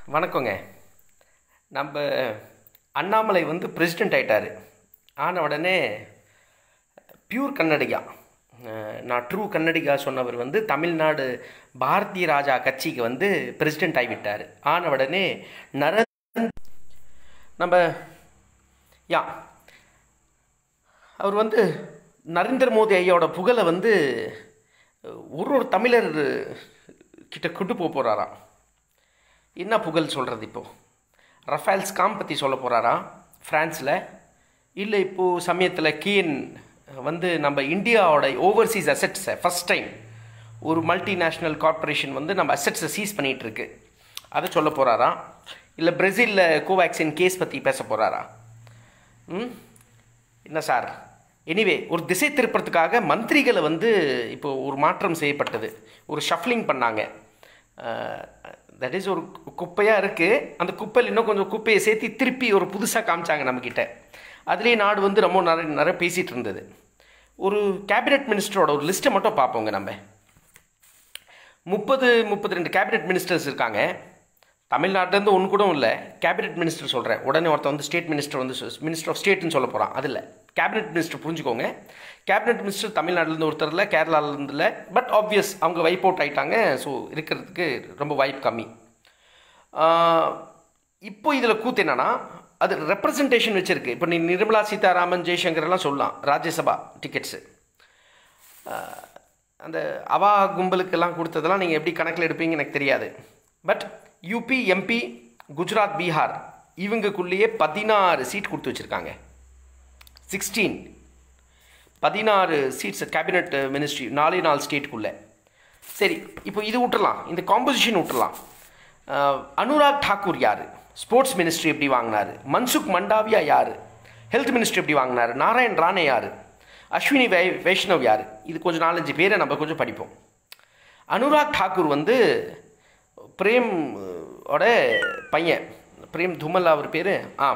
வணக்கங்க நம்ம அண்ணாமலை வந்து பிரசிடெண்ட் ஆயிட்டாரு ஆன உடனே பியூர் கன்னடிகா அஹ் நான் ட்ரூ கன்னடிகா சொன்னவர் வந்து தமிழ்நாடு பாரதிய ராஜா கட்சிக்கு வந்து பிரசிடெண்ட் ஆகிவிட்டார் ஆன உடனே நர நம்ம யா அவர் வந்து நரேந்திர மோடி ஐயாவோட புகழை வந்து ஒரு ஒரு தமிழர் கிட்ட கொண்டு போக போகிறாராம் என்ன புகழ் சொல்கிறது இப்போது ரஃபேல் ஸ்காம் பற்றி சொல்ல போகிறாரா ஃப்ரான்ஸில் இல்லை இப்போது சமயத்தில் கீன் வந்து நம்ம இந்தியாவோட ஓவர்சீஸ் அசெட்ஸை ஃபஸ்ட் டைம் ஒரு மல்டிநேஷ்னல் கார்ப்பரேஷன் வந்து நம்ம அசெட்ஸை சீஸ் பண்ணிகிட்ருக்கு அதை சொல்ல போகிறாரா இல்லை பிரேசிலில் கோவேக்சின் கேஸ் பற்றி பேச போகிறாரா ம் என்ன சார் எனிவே ஒரு திசை திருப்பறதுக்காக மந்திரிகளை வந்து இப்போ ஒரு மாற்றம் செய்யப்பட்டது ஒரு ஷஃப்லிங் பண்ணாங்க தட் இஸ் ஒரு குப்பையாக இருக்குது அந்த குப்பையில் இன்னும் கொஞ்சம் குப்பையை சேர்த்து திருப்பி ஒரு புதுசாக காமிச்சாங்க நம்மக்கிட்ட அதுலேயே நாடு வந்து ரொம்ப நிறைய நிறைய பேசிகிட்டு இருந்தது ஒரு கேபினெட் மினிஸ்டரோட ஒரு லிஸ்ட்டை மட்டும் பார்ப்போங்க நம்ம முப்பது முப்பத்தி ரெண்டு கேபினெட் மினிஸ்டர்ஸ் இருக்காங்க தமிழ்நாட்டிலேருந்து ஒன்று கூட இல்லை கேபினெட் மினிஸ்டர் சொல்கிறேன் உடனே ஒருத்தன் வந்து ஸ்டேட் மினிஸ்டர் வந்து மினிஸ்டர் ஆஃப் ஸ்டேட்னு சொல்ல போகிறான் அது இல்லை கேபினெட் மினிஸ்டர் புரிஞ்சுக்கோங்க கேபினெட் மினிஸ்டர் தமிழ்நாட்டிலேருந்து ஒருத்தர் இல்லை கேரளாலேருந்து இல்லை பட் ஆப்வியஸ் அவங்க வைப் அவுட் ஆகிட்டாங்க ஸோ இருக்கிறதுக்கு ரொம்ப வாய்ப்பு கம்மி ஆஹ், இப்போ இதில் கூத்து என்னன்னா அது ரெப்ரசன்டேஷன் வச்சுருக்கு இப்போ நீ நிர்மலா சீதாராமன் ஜெய்சங்கர் எல்லாம் சொல்லலாம் ராஜ்யசபா டிக்கெட்ஸு அந்த அவா கும்பலுக்கெல்லாம் கொடுத்ததெல்லாம் நீங்கள் எப்படி கணக்கில் எடுப்பீங்க எனக்கு தெரியாது but UP MP Gujarat Bihar இவங்களுக்குள்ளேயே பதினாறு சீட் கொடுத்து வச்சுருக்காங்க சிக்ஸ்டீன் பதினாறு சீட்ஸ் கேபினட் மினிஸ்ட்ரி நாலே நாலு ஸ்டேட்டுக்குள்ளே சரி இப்போ இது விட்டுறலாம் இந்த காம்போசிஷன் விட்டுறலாம் அஹ், அனுராக் தாக்கூர் யார் ஸ்போர்ட்ஸ் மினிஸ்ட்ரி எப்படி வாங்கினாரு மன்சுக் மண்டாவியா யார் ஹெல்த் மினிஸ்ட்ரி எப்படி வாங்கினாரு நாராயண் ராணே யார் அஸ்வினி வை வைஷ்ணவ் யார் இது கொஞ்சம் நாலஞ்சு பேரை நம்ம கொஞ்சம் படிப்போம் அனுராக் தாக்கூர் வந்து பிரேம் ஓட பையன் பிரேம் துமல் அவர் பேர் ஆ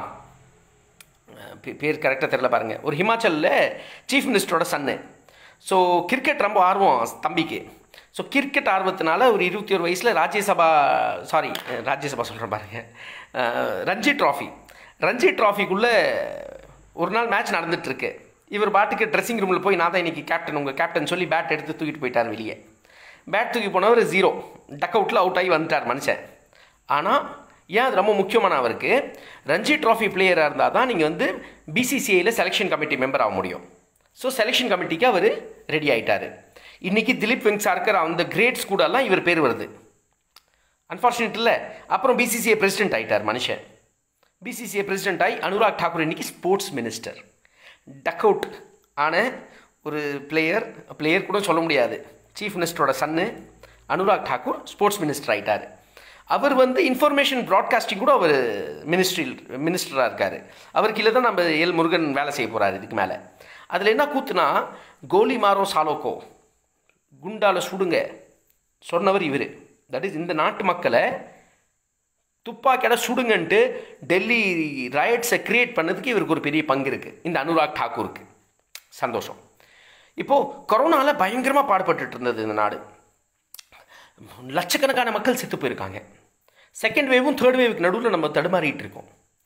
பே- பேர் கரெக்டாக தெரில பாருங்கள் ஒரு ஹிமாச்சலில் சீஃப் மினிஸ்டரோட சன்னு ஸோ கிரிக்கெட் ரொம்ப ஆர்வம் தம்பிக்கு ஸோ கிரிக்கெட் ஆர்வத்தினால ஒரு இருபத்தி ஒரு வயசில் ராஜ்யசபா சாரி ராஜ்யசபா சொல்கிறேன் பாருங்க அஹ், ரஞ்சி ட்ராஃபி ரஞ்சி ட்ராஃபிக்குள்ளே ஒரு நாள் மேட்ச் நடந்துட்டுருக்கு இவர் பாட்டுக்கு ட்ரெஸ்ஸிங் ரூமில் போய் நான் தான் இன்னைக்கு கேப்டன் உங்கள் கேப்டன் சொல்லி பேட் எடுத்து தூக்கிட்டு போயிட்டார் வெளியே பேட் தூக்கி போனவர் ஜீரோ டக் அவுட்டில் அவுட் ஆகி வந்துட்டார் மனுஷன் ஆனால் ஏன் அது ரொம்ப முக்கியமான அவருக்கு ரஞ்சி ட்ராஃபி பிளேயராக இருந்தால் தான் நீங்கள் வந்து பிசிசிஐயில் செலெக்ஷன் கமிட்டி மெம்பர் ஆக முடியும் ஸோ செலெக்ஷன் கமிட்டிக்கு அவர் ரெடி ஆயிட்டாரு இன்னைக்கு திலீப் வெங் சார்கர் அந்த கிரேட்ஸ் கூடலாம் இவர் பேர் வருது அன்ஃபார்ச்சுனேட் இல்லை அப்புறம் பிசிசிஐ பிரசிடென்ட் ஆயிட்டார் மனுஷன் பிசிசிஐ பிரசிடென்ட் ஆகி அனுராக் தாக்கூர் இன்னைக்கு ஸ்போர்ட்ஸ் மினிஸ்டர் டக் அவுட் ஆன ஒரு பிளேயர் பிளேயர் கூட சொல்ல முடியாது சீஃப் மினிஸ்டரோட son Anurag Thakur sports minister ஆயிட்டார் அவர் வந்து இன்ஃபர்மேஷன் ப்ராட்காஸ்டிங் கூட அவர் மினிஸ்ட்ரி மினிஸ்டராக இருக்கார் அவர் கீழே தான் நம்ம எல் முருகன் வேலை செய்ய போகிறார் இதுக்கு மேலே அதில் என்ன கூத்துனா கோலி மாரோ சாலோக்கோ குண்டால சுடுங்க சொன்னவர் இவர் தட் இஸ் இந்த நாட்டு மக்களை துப்பாக்கியோட சுடுங்கன்ட்டு டெல்லி ரயட்ஸை கிரியேட் பண்ணதுக்கு இவருக்கு ஒரு பெரிய பங்கு இருக்குது இந்த அனுராக் தாக்கூருக்கு சந்தோஷம் இப்போது கொரோனாவில் பயங்கரமாக பாடுபட்டுட்டு இருந்தது இந்த நாடு லட்சக்கணக்கான மக்கள் செத்து போயிருக்காங்க செகண்ட் வேவும் தேர்ட் வேவுக்கு நடுவில் நம்ம தடுமாறிட்டு இருக்கோம்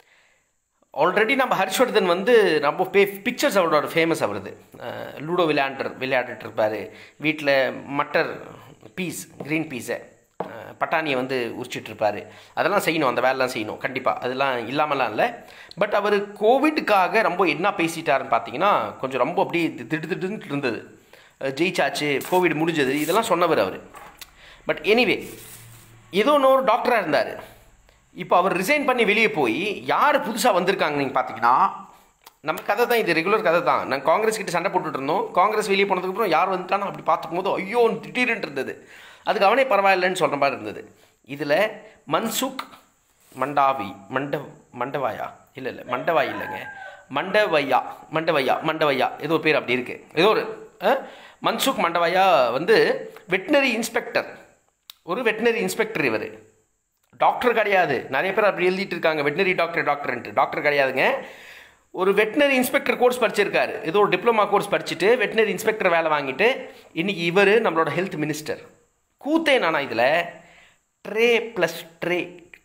ஆல்ரெடி நம்ம ஹர்ஷ்வர்தன் வந்து நம்ம பே பிக்சர்ஸ் அவரோட ஃபேமஸ் அவரது அஹ், லூடோ விளையாண்டு விளையாடிட்டு இருப்பார் வீட்டில் மட்டர் பீஸ் க்ரீன் பீஸை பட்டாணியை வந்து உரிச்சிட்டு இருப்பாரு அதெல்லாம் செய்யணும் அந்த வேலைலாம் செய்யணும் கண்டிப்பாக அதெல்லாம் இல்லாமலாம் இல்லை பட் அவர் கோவிடுக்காக ரொம்ப என்ன பேசிட்டாருன்னு பார்த்தீங்கன்னா கொஞ்சம் ரொம்ப அப்படியே திடு திடுன்னு இருந்தது அஹ், ஜெயிச்சாச்சு கோவிட் முடிஞ்சது இதெல்லாம் சொன்னவர் அவர் பட் எனிவே ஏதோ இன்னொரு டாக்டராக இருந்தார் இப்போ அவர் ரிசைன் பண்ணி வெளியே போய் யார் புதுசாக வந்திருக்காங்க நீங்கள் பார்த்தீங்கன்னா நம்ம கதை தான் இது ரெகுலர் கதை தான் நாங்கள் காங்கிரஸ் கிட்ட சண்டை போட்டுட்டு இருந்தோம் காங்கிரஸ் வெளியே போனதுக்கப்புறம் யார் வந்துட்டானோ அப்படி பார்த்துக்கும் போது ஐயோ திடீர்னு இருந்தது அதுக்கு அவனே பரவாயில்லைன்னு சொல்கிற மாதிரி இருந்தது இதில் மன்சுக் மண்டாவி மண்ட மண்டவாயா இல்லை இல்லை மண்டவாய் இல்லைங்க மண்டவையா மண்டவையா மண்டவையா ஏதோ ஒரு பேர் அப்படி இருக்குது ஏதோ ஒரு அஹ், மன்சுக் மண்டவையா வந்து வெட்டினரி இன்ஸ்பெக்டர் ஒரு வெட்டினரி இன்ஸ்பெக்டர் இவர் டாக்டர் கிடையாது நிறைய பேர் அப்படி எழுதிட்டு இருக்காங்க வெட்டினரி டாக்டர் டாக்டர்ன்ட்டு டாக்டர் கிடையாதுங்க ஒரு வெட்டினரி இன்ஸ்பெக்டர் கோர்ஸ் படிச்சிருக்காரு ஏதோ ஒரு டிப்ளமா கோர்ஸ் படிச்சுட்டு வெட்டினரி இன்ஸ்பெக்டர் வேலை வாங்கிட்டு இன்னைக்கு இவர் நம்மளோட ஹெல்த் மினிஸ்டர் கூத்தே நானா இதில் try plus try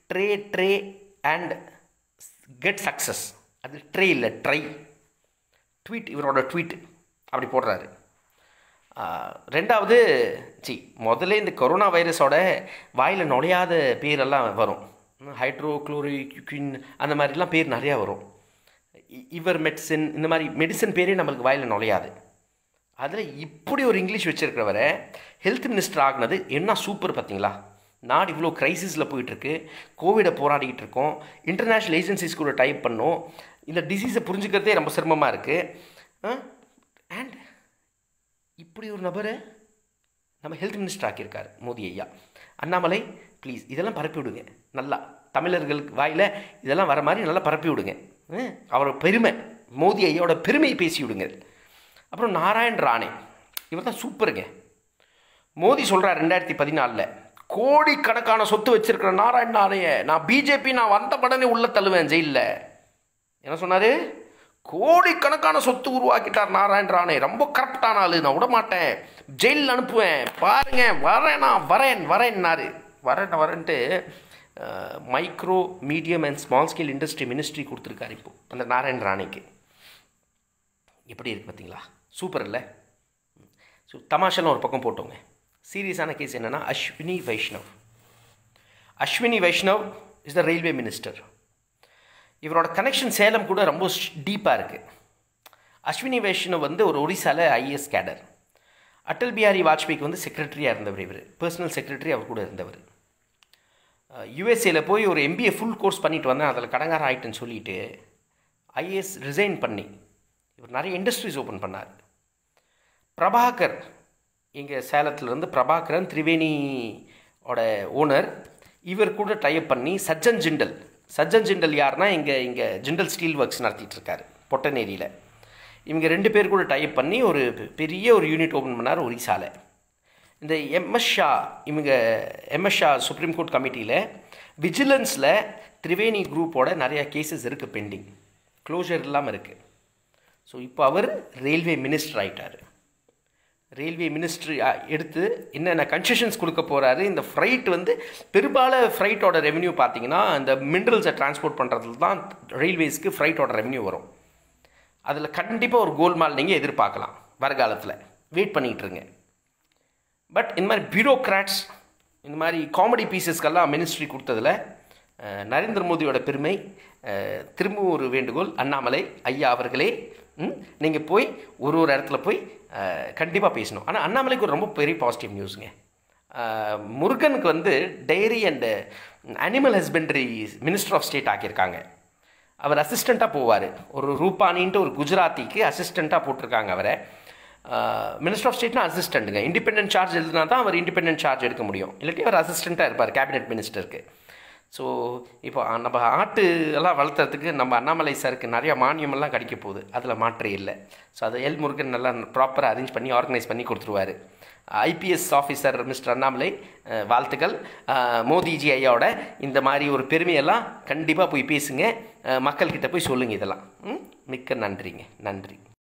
try try and get success அது ட்ரே இல்லை ட்ரை ட்வீட் இவரோட ட்வீட் அப்படி போடுறாரு ஆஹ், ரெண்டாவது சி முதல்ல இந்த கொரோனா வைரஸோட வாயில் நுழையாத பேரெல்லாம் வரும் ஹைட்ரோ குளோரிக்வின் அந்த மாதிரிலாம் பேர் நிறையா வரும் இ- இவர் மெடிசன் இந்த மாதிரி மெடிசன் பேரே நம்மளுக்கு வாயில் நுழையாது அதில் இப்படி ஒரு இங்கிலீஷ் வச்சிருக்கிறவரை ஹெல்த் மினிஸ்டர் ஆகுனது என்ன சூப்பர் பார்த்தீங்களா நாடு இவ்வளோ க்ரைசிஸில் போயிட்டுருக்கு கோவிடை போராடிக்கிட்டு இருக்கோம் இன்டர்நேஷ்னல் ஏஜென்சிஸ் கூட டைப் பண்ணோம் இந்த டிசீஸை புரிஞ்சுக்கிறதே ரொம்ப சிரமமாக இருக்குது அண்ட் இப்படி ஒரு நபரை நம்ம ஹெல்த் மினிஸ்டர் ஆக்கியிருக்கார் மோடி ஐயா அண்ணாமலை ப்ளீஸ் இதெல்லாம் பரப்பி விடுங்க நல்லா தமிழர்களுக்கு வாயில் இதெல்லாம் வர மாதிரி நல்லா பரப்பி விடுங்க ஹம், அவரோட பெருமை மோடி ஐயாவோட பெருமையை பேசி விடுங்க அப்புறம் நாராயண் ராணே இவர் தான் சூப்பருங்க மோடி சொல்கிறார் ரெண்டாயிரத்தி பதினாலில் கோடிக்கணக்கான சொத்து வச்சிருக்கிற நாராயண் ராணையை நான் பிஜேபி நான் வந்த உடனே உள்ள தள்ளுவேன் ஜெயிலில் என்ன சொன்னார் கோடிக்கணக்கான சொத்து உருவாக்கிட்டார் நாராயண் ராணே ரொம்ப கரெக்டான ஆளு நான் விட மாட்டேன் ஜெயிலில் அனுப்புவேன் பாருங்க வரேன் நான் வரேன் வரேன்னாரு வரேன் வரேன்ட்டு micro medium and small scale industry ministry கொடுத்துருக்காரு இப்போ அந்த நாராயண் ராணேக்கு எப்படி இருக்கு பார்த்தீங்களா சூப்பர் இல்லை ஸோ தமாஷெல்லாம் ஒரு பக்கம் போட்டோங்க சீரியஸான கேஸ் என்னென்னா Ashwini Vaishnaw Ashwini Vaishnaw is the railway minister இவரோட கனெக்ஷன் சேலம் கூட ரொம்ப டீப்பாக இருக்குது அஸ்வினி வைஷ்ணவ் வந்து ஒரு ஒரிசால ஐஏஎஸ் கேடர் அடல் பிஹாரி வாஜ்பாய்க்கு வந்து செக்ரட்டரியாக இருந்தவர் இவர் பர்சனல் செக்ரட்டரி அவர் கூட இருந்தவர் யூஎஸ்ஏல போய் ஒரு எம்பிஏ ஃபுல் கோர்ஸ் பண்ணிட்டு வந்தேன் அதில் கடங்காரம் ஆயிட்டுன்னு சொல்லிட்டு ஐஏஎஸ் ரிசைன் பண்ணி இவர் நிறைய இண்டஸ்ட்ரீஸ் ஓப்பன் பண்ணார் பிரபாகர் இங்கே சேலத்துலேருந்து பிரபாகரன் திரிவேணியோட ஓனர் இவர் கூட டைப் பண்ணி சஜ்ஜன் ஜிண்டல் சஜ்ஜன் ஜிண்டல் யாருன்னா இங்கே இங்கே ஜிண்டல் ஸ்டீல் ஒர்க்ஸ் நடத்திட்டு இருக்காரு பொட்டநேரியில் இவங்க ரெண்டு பேர் கூட டைப் பண்ணி ஒரு பெ- பெரிய ஒரு யூனிட் ஓப்பன் பண்ணார் ஒரிசால இந்த எம்எஸ் ஷா இவங்க எம்எஸ் ஷா சுப்ரீம் கோர்ட் கமிட்டியில் விஜிலன்ஸில் திரிவேணி குரூப்போட நிறையா கேசஸ் இருக்குது பெண்டிங் க்ளோஷர் இல்லாமல் இருக்குது ஸோ இப்போ அவர் ரயில்வே மினிஸ்டர் ஆயிட்டார் ரயில்வே மினிஸ்ட்ரி எடுத்து என்னென்ன கன்செஷன்ஸ் கொடுக்க போகிறாரு இந்த ஃப்ரைட் வந்து பெரும்பாலும் ஃப்ரைட்டோட ரெவென்யூ பார்த்தீங்கன்னா இந்த மினரல்ஸை டிரான்ஸ்போர்ட் பண்ணுறதுல தான் ரயில்வேஸ்க்கு ஃப்ரைட்டோட ரெவென்யூ வரும் அதில் கண்டிப்பாக ஒரு கோல்மால் நீங்கள் எதிர்பார்க்கலாம் வருங்காலத்தில் வெயிட் பண்ணிகிட்டு இருங்க பட் இந்த மாதிரி பியூரோக்ராட்ஸ் இந்த மாதிரி காமெடி பீசஸ்க்கெல்லாம் மினிஸ்ட்ரி கொடுத்ததில் அஹ், நரேந்திர மோடியோட பெருமை அஹ், திரும்பவும் ஒரு வேண்டுகோள் அண்ணாமலை ஐயா அவர்களே நீங்கள் போய் ஒரு ஒரு இடத்துல போய் கண்டிப்பாக பேசணும் ஆனால் அண்ணாமலைக்கு ஒரு ரொம்ப பெரிய பாசிட்டிவ் நியூஸுங்க அஹ், முருகனுக்கு வந்து dairy and animal husbandry minister of state ஆக்கியிருக்காங்க அவர் அசிஸ்டண்ட்டாக போவார் ஒரு ரூபானின்ட்டு ஒரு குஜராத்திக்கு அசிஸ்டண்ட்டாக போட்டிருக்காங்க அவரை மினிஸ்டர் ஆஃப் ஸ்டேட்னா அசிஸ்டண்ட்டுங்க இண்டிபெண்டன்ட் சார்ஜ் எழுதினா தான் அவர் இண்டிபெண்டன்ட் சார்ஜ் எடுக்க முடியும் இல்லாட்டி அவர் அசிஸ்டண்ட்டாக இருப்பார் கேபினெட் மினிஸ்டருக்கு ஸோ இப்போ அஹ், நம்ம ஆட்டு எல்லாம் வளர்த்துறதுக்கு நம்ம அண்ணாமலை சாருக்கு நிறைய மானியமெல்லாம் கிடைக்க போகுது அதில் மாற்றே இல்லை ஸோ அதை எல் முருகன் நல்லா ப்ராப்பராக அரேஞ்ச் பண்ணி ஆர்கனைஸ் பண்ணி கொடுத்துருவாரு ஐபிஎஸ் ஆஃபீஸர் மிஸ்டர் அண்ணாமலை அஹ், வாழ்த்துக்கள் அஹ், மோடிஜி ஐயாவோட இந்த மாதிரி ஒரு பெருமையெல்லாம் கண்டிப்பாக போய் பேசுங்க அஹ், மக்கள்கிட்ட போய் சொல்லுங்கள் இதெல்லாம் ம்? மிக்க நன்றிங்க நன்றி